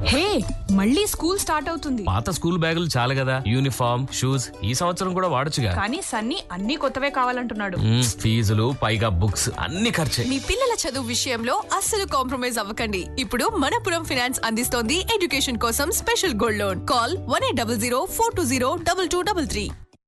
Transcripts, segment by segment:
హే మళ్ళీ school start అవుతుంది పాత స్కూల్ బ్యాగులు చాలు కదా యూనిఫామ్ షూస్ ఈ సంవత్సరం కూడా వాడొచ్చుగా కానీ సన్నీ అన్ని కొత్తవే కావాలంటున్నాడు మ్మ్, ఫీజులు పైగా బుక్స్ అన్ని ఖర్చే మీ పిల్లల చదువు విషయంలో అస్సలు కాంప్రమైజ్ అవ్వకండి ఇప్పుడు మనపురం ఫినాన్స్ అందిస్తోంది ఎడ్యుకేషన్ కోసం special gold loan call one eight double zero four two zero double two double three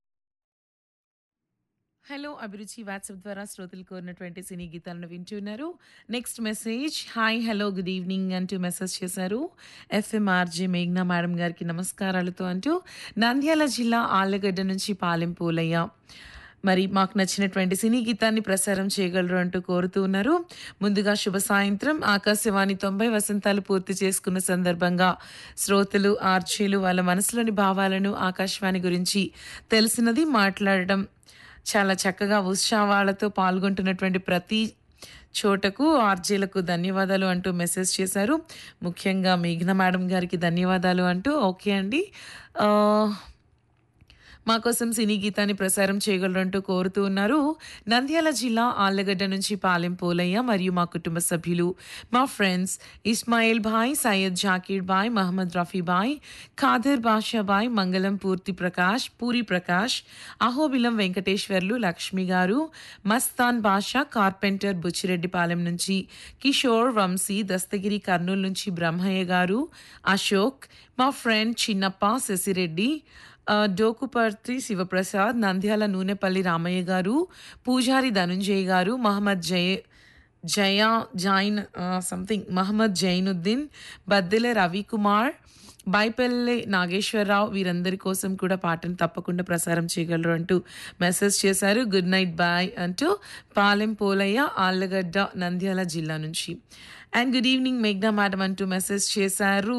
hello Abhiruchi WhatsApp ద్వారా శ్రోతలు కోరినటువంటి సినీ గీతాలను వింటున్నారు next message hi hello good evening అంటూ మెసేజ్ చేశారు ఎఫ్ఎంఆర్జే మేఘ్నా మేడం గారికి నమస్కారాలతో అంటూ నంద్యాల జిల్లా ఆళ్ళగడ్డ నుంచి పాలెం పూలయ్య మరి మాకు నచ్చినటువంటి సినీ గీతాన్ని ప్రసారం చేయగలరు అంటూ కోరుతూ ఉన్నారు ముందుగా శుభ సాయంత్రం ఆకాశవాణి తొంభై వసంతాలు పూర్తి చేసుకున్న సందర్భంగా శ్రోతలు ఆర్చీలు వాళ్ళ మనసులోని భావాలను ఆకాశవాణి గురించి తెలిసినది మాట్లాడడం చాలా చక్కగా ఉత్సాహాలతో పాల్గొంటున్నటువంటి ప్రతి చోటకు ఆర్జీలకు ధన్యవాదాలు అంటూ మెసేజ్ చేశారు ముఖ్యంగా మేఘన మేడం గారికి ధన్యవాదాలు అంటూ ఓకే అండి ఆ, మా కోసం సినీ గీతాన్ని ప్రసారం చేయగలరంటూ కోరుతూ ఉన్నారు నంద్యాల జిల్లా ఆళ్లగడ్డ నుంచి పాలెం పోలయ్య మరియు మా కుటుంబ సభ్యులు మా ఫ్రెండ్స్ ఇస్మాయిల్ భాయ్ సయ్యద్ జాకీర్ బాయ్ మహమ్మద్ రఫీ బాయ్ ఖాదర్ బాషా బాయ్ మంగళం పూర్తి ప్రకాష్ పూరి ప్రకాష్ అహోబిలం వెంకటేశ్వర్లు లక్ష్మి గారు మస్తాన్ బాషా కార్పెంటర్ బుచ్చిరెడ్డిపాలెం నుంచి కిషోర్ వంశీ దస్తగిరి కర్నూలు నుంచి బ్రహ్మయ్య గారు అశోక్ మా ఫ్రెండ్ చిన్నప్ప శశిరెడ్డి ఆ, డోకుపర్తి శివప్రసాద్ నంద్యాల నూనెపల్లి రామయ్య గారు పూజారి ధనుంజయ్ గారు మహమ్మద్ జయ జయా జైన్ సంథింగ్ మహమ్మద్ జైనుద్దీన్ బద్దెల రవికుమార్ బైపల్లె నాగేశ్వరరావు వీరందరి కోసం కూడా పాటను తప్పకుండా ప్రసారం చేయగలరు అంటూ మెసేజ్ చేశారు గుడ్ నైట్ బాయ్ అంటూ పాలెం పోలయ్య ఆళ్ళగడ్డ నంద్యాల జిల్లా నుంచి అండ్ గుడ్ ఈవినింగ్ మేఘ్నా మేడం అంటూ మెసేజ్ చేశారు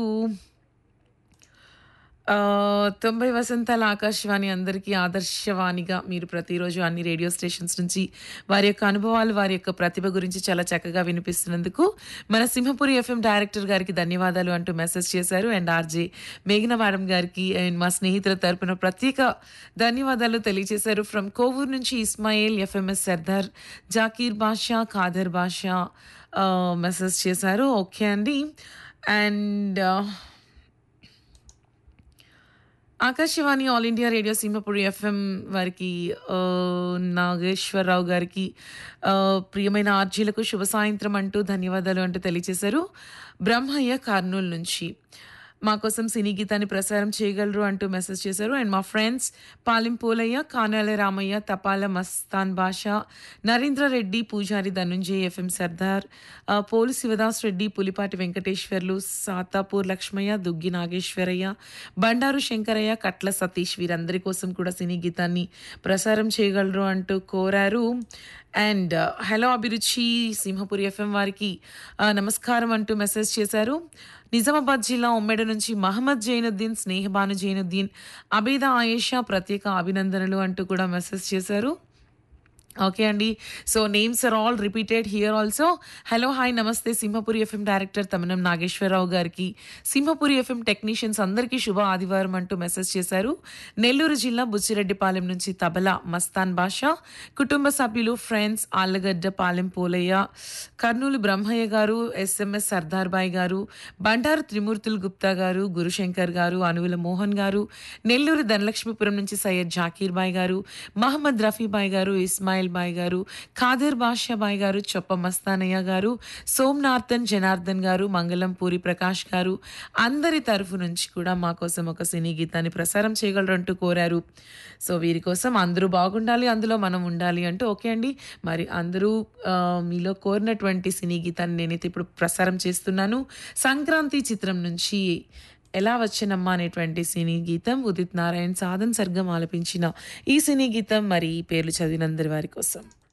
ఆ, తొంభై వసంతాల ఆకాశవాణి అందరికీ ఆదర్శవాణిగా మీరు ప్రతిరోజు అన్ని రేడియో స్టేషన్స్ నుంచి వారి యొక్క అనుభవాలు వారి యొక్క ప్రతిభ గురించి చాలా చక్కగా వినిపిస్తున్నందుకు మన సింహపురి ఎఫ్ఎం డైరెక్టర్ గారికి ధన్యవాదాలు అంటూ మెసేజ్ చేశారు అండ్ ఆర్జే మేఘన మేడం గారికి అండ్ మా స్నేహితుల తరపున ప్రత్యేక ధన్యవాదాలు తెలియజేశారు ఫ్రమ్ కోవూరు నుంచి ఇస్మాయిల్ ఎఫ్ఎంఎస్ సర్దార్ జాకీర్ బాషా ఖాదర్ బాషా మెసేజ్ చేశారు ఓకే అండి and Akashvani All India Radio Simhapuri FM వారికి ఆ, నాగేశ్వరరావు గారికి ఆ, ప్రియమైన ఆర్జీలకు శుభ సాయంత్రం అంటూ ధన్యవాదాలు అంటూ తెలియజేశారు బ్రహ్మయ్య కర్నూలు నుంచి మా కోసం సినీ గీతాన్ని ప్రసారం చేయగలరు అంటూ మెసేజ్ చేశారు అండ్ మా ఫ్రెండ్స్ పాలెం పోలయ్య కానాల రామయ్య తపాల మస్తాన్ బాషా నరేంద్ర రెడ్డి పూజారి ధనుంజయ్ ఎఫ్ఎం సర్దార్ ఆ, పోలు శివదాస్ రెడ్డి పులిపాటి వెంకటేశ్వర్లు సాతాపూర్ లక్ష్మయ్య దుగ్గి నాగేశ్వరయ్య బండారు శంకరయ్య కట్ల సతీష్ వీరందరి కోసం కూడా సినీ గీతాన్ని ప్రసారం చేయగలరు అంటూ కోరారు అండ్ హలో అభిరుచి సింహపురి ఎఫ్ఎం వారికి ఆ, నమస్కారం అంటూ మెసేజ్ చేశారు నిజామాబాద్ జిల్లా ఉమ్మెడ నుంచి మహమ్మద్ జైనుద్దీన్ స్నేహబాను జైనుద్దీన్ అబేద ఆయేషా ప్రత్యేక అభినందనలు అంటూ కూడా మెసేజ్ చేశారు ఓకే అండి so names are all repeated here also hello hi నమస్తే సింహపురి ఎఫ్ఎం డైరెక్టర్ తమనం నాగేశ్వరరావు గారికి సింహపురి ఎఫ్ఎం టెక్నీషియన్స్ అందరికీ శుభ ఆదివారం అంటూ మెసేజ్ చేశారు నెల్లూరు జిల్లా బుచ్చిరెడ్డిపాలెం నుంచి తబలా మస్తాన్ బాషా కుటుంబ సభ్యులు ఫ్రెండ్స్ ఆళ్ళగడ్డ పాలెం పోలయ్య కర్నూలు బ్రహ్మయ్య గారు ఎస్ఎంఎస్ సర్దార్ బాయ్ గారు బండారు త్రిమూర్తులు గుప్తా గారు గురుశంకర్ గారు అనువుల మోహన్ గారు నెల్లూరు ధనలక్ష్మీపురం నుంచి సయ్యద్ జాకీర్ బాయ్ గారు మహమ్మద్ రఫీ బాయ్ గారు ఇస్మాయిల్ బాయ్ గారు ఖాదర్ బాషా బాయ్ గారు చొప్ప మస్తానయ్య గారు సోమనాథన్ జనార్దన్ గారు మంగళం పూరి ప్రకాష్ గారు అందరి తరఫు నుంచి కూడా మా కోసం ఒక సినీ గీతాన్ని ప్రసారం చేయగలరు అంటూ కోరారు సో వీరి కోసం అందరూ బాగుండాలి అందులో మనం ఉండాలి అంటూ ఓకే అండి మరి అందరూ ఆ, మీలో కోరినటువంటి సినీ గీతాన్ని నేనైతే ఇప్పుడు ప్రసారం చేస్తున్నాను సంక్రాంతి చిత్రం నుంచి ఎలా వచ్చనమ్మా అనేటువంటి సినీ గీతం ఉదిత్ నారాయణ్ సాధన్ సర్గం ఆలపించిన ఈ సినీ గీతం మరి ఈ పేర్లు చదివినందరి వారి కోసం